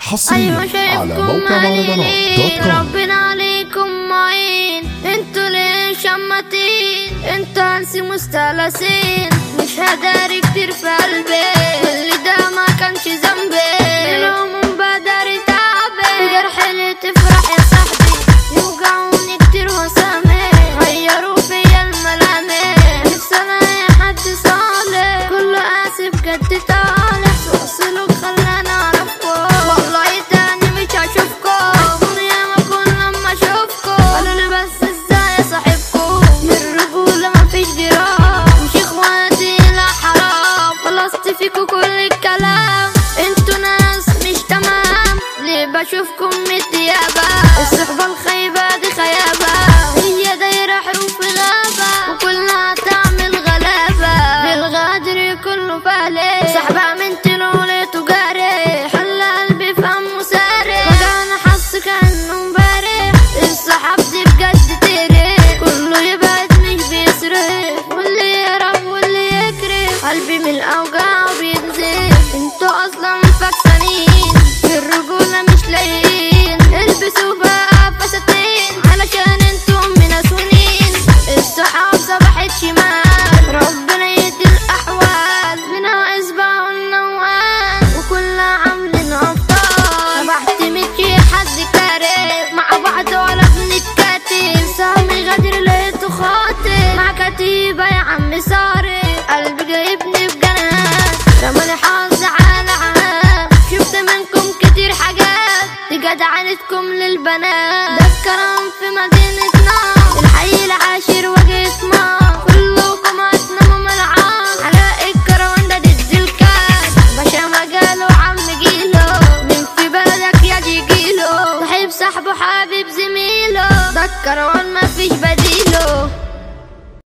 حصريا ايوه على شايفكم موقع مهرجانات دوت مهللين كوم ربنا عليكم معين انتوا ليه شماتين انتوا انسي مستلسين مش هداري كتير في قلبي واللي ده ما كانش ذنبي الهموم بداري تعبي جرح اللي تفرح يا صاحبي يوجعوني كتير وسامي غيروا فيا الملامح نفسي الاقي حد صالح كله اسف جد طالع وصلوا خلاني اعرفكم والله تاني مش هشوفكم الدنيا ما كل لما اشوفكم قالوا لي بس ازاي اصاحبكم الرجولة مفيش جرام مش اخواتي لا حرام خلصت فيكوا كل الكلام انتوا ناس مش تمام ليه بشوفكم متيابة الصحبة الخيبة دي خيابة هي دايرة حروف غابة وكلها تعمل غلابة بالغدر كله فالح صاحبة من تلولي تجاري حل قلبي فهم ساري وجعنا حس كأنه امبارح الصحاب دي بجد تقرف كله يبعد مش بيصرف واللي يهرب واللي يكرف قلبي من الأوجاع بينزف انتوا أصلا فكسانين في الرجولة مش لايقين البسوا بقى فساتين علشان انتوا مناسونين الصحاب صبحت شمال ربنا يهدي الأحوال منها إصبع النوال وكلها عاملين أبطال صبحت مشي حد كارف مع بعض ولا بنتكاتف سامي غدر لقيته خاطر مع كتيبة يا عم صارف قلبي جايبني في جنان رماني حظ على عام شفت منكم كتير حاجات دي جدعنتكم للبنات ده الكرم في مدينتنا الحي العاشر وجهة ما كلكم هتناموا ملعان على الكروان ده ضد الكاس باشا مجاله عم جيله من في بالك يا جيجيله صاحب صاحبه حبيب زميله ده الكروان مفيش بديل